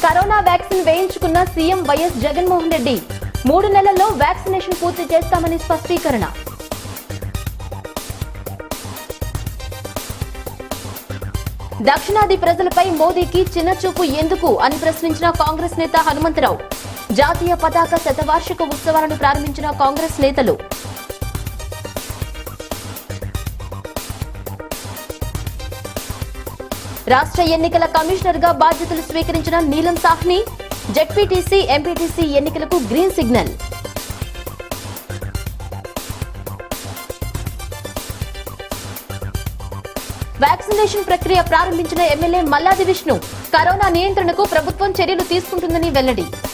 corona vaccine వేయించుకున్న CM YS Jaganmohan Reddy మూడు నెలల్లో వ్యాక్సినేషన్ పూర్తి చేస్తామని స్పష్టీకరణ దక్షిణాది ప్రజలపై మోదీకి చిన్నచూపు ఎందుకు అని ప్రశ్నించిన కాంగ్రెస్ నేత హనుమంతరావు జాతీయ పతాక శతవార్షిక ఉత్సవాలను ప్రారంభించిన కాంగ్రెస్ నేతలు రాష్ట్ర ఎన్నికల కమిషనర్ గా బాధ్యతలు స్వీకరించిన నీలం సాహ్ని జెడ్పీటీసీ ఎంపీటీసీ ఎన్నికలకు గ్రీన్ సిగ్నల్ వ్యాక్సినేషన్ ప్రక్రియ ప్రారంభించిన ఎమ్మెల్యే మల్లాది విష్ణు కరోనా నియంత్రణకు ప్రభుత్వం చర్యలు తీసుకుంటుందని వెల్లడి